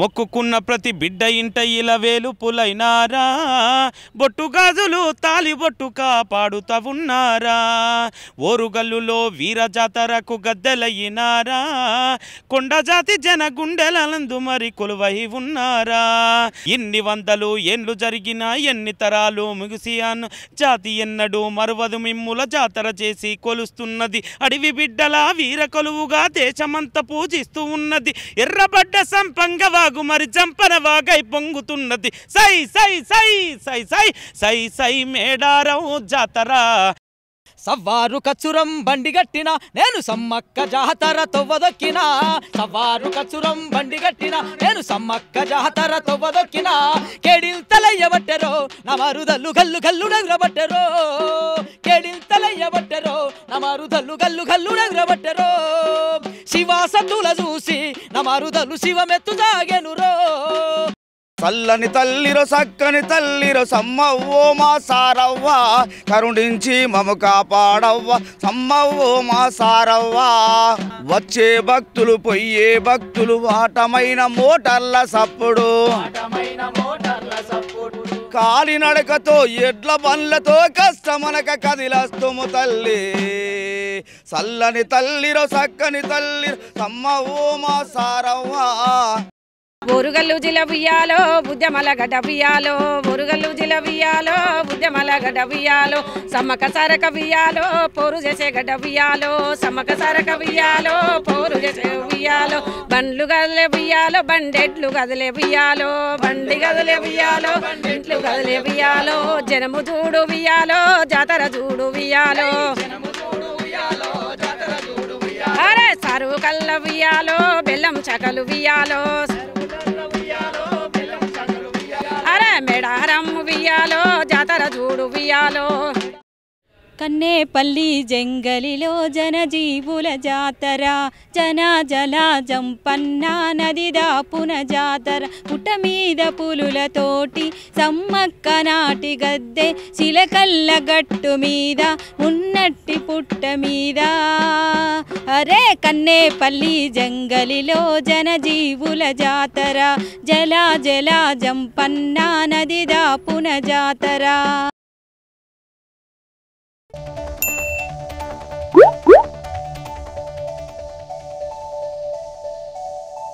మొక్కుకున్న ప్రతి బిడ్డ ఇంట ఇలా వేలుపులైనారా బొట్టు గాజులు తాలి బొట్టు కాపాడుతా ఉన్నారా ఓరుగల్లులో వీర జాతరకు గద్దెలయ్యినారా కొండ జాతి జన గుండెలందు మరి కొలువై ఉన్నారా ఎన్ని వందలు ఏండ్లు జరిగిన ఎన్ని తరాలు ముగిసియాను జాతి ఎన్నడు మరువదు మిమ్ముల జాతర చేసి కొలుస్తున్నది అడవి బిడ్డల వీర కొలువుగా దేశమంతా పూజిస్తూ ఉన్నది ఎర్రబడ్డ సంపంగ వాగు మరి జంపన వాగై పొంగుతున్నది సై సై సై సై సై సై సై మేడారం జాతర సవ్వారు కచ్చురం బండి గట్టిన నేను సమ్మక్క జాతర తొవ్వదొక్కిన సవ్వారు కచ్చురం బండి గట్టిన నేను సమ్మక్క జాతర తొవ్వదొక్కిన కేడిల్ తలయ్యబట్టెరో నా మరుదల్లు గల్లు గల్లు నగరబట్టెరో కేడిల్ తలయ్యబట్టెరో నా మరుదల్లు గల్లు గల్లు నగరబట్టెరో శివాసతుల చూసి నా మరుదల్లు శివమెత్తు సాగెనురో చల్లని తల్లిరో సక్కని తల్లిరో సమ్మవ్వో మా సారవ్వ కరుణించి మము కాపాడవ్వ సమ్మవ్వో మా సారవ్వ వచ్చే భక్తులు పొయ్యే భక్తులు వాటమైన మోటార్ల సప్పుడు కాలినడకతో ఎడ్ల బండ్లతో కష్టమనక కదిలస్తుము తల్లి చల్లని తల్లిరో సక్కని తల్లి సమ్మవ్వో మా సారవ్వ ఒరుగల్లు జిలబియ్యాలో ఉద్యమల గడ్డ బియ్యాలో ఒరుగల్లు జిలబియ్యాలో ఉద్యమల గడ్డ బియ్యాలో సమ్మక సరక బియ్యాలో పోరు చేసే గడ్డ బియ్యాలో సమ్మక సరక బియ్యాలో పోరు చేసే బియ్యాలో బండ్లు గదిలే బియ్యాలో బండెడ్లు గదిలే బియ్యాలో బండి గదిలే బియ్యాలో ఇంట్లు గదిలే బియ్యాలో జనము చూడు బియ్యాలో జాతర చూడు బియ్యాలో అరే సరువు కల్ల బియ్యాలో బెల్లం చకలు బియ్యాలో అరే మెడారం బియ్యాలో జాతర చూడు బియ్యాలో కన్నేపల్లి జంగలిలో జనజీవుల జాతర జన జల జంపన్న నది దాపున జాతర పుట్ట మీద పులులతోటి సమ్మక్క నాటి గద్దె శిలకల్ల గట్టు మీద ఉన్నట్టి పుట్ట మీద అరే కన్నేపల్లి జంగలిలో జనజీవుల జాతర జల జల జంపన్న నది దాపున జాతర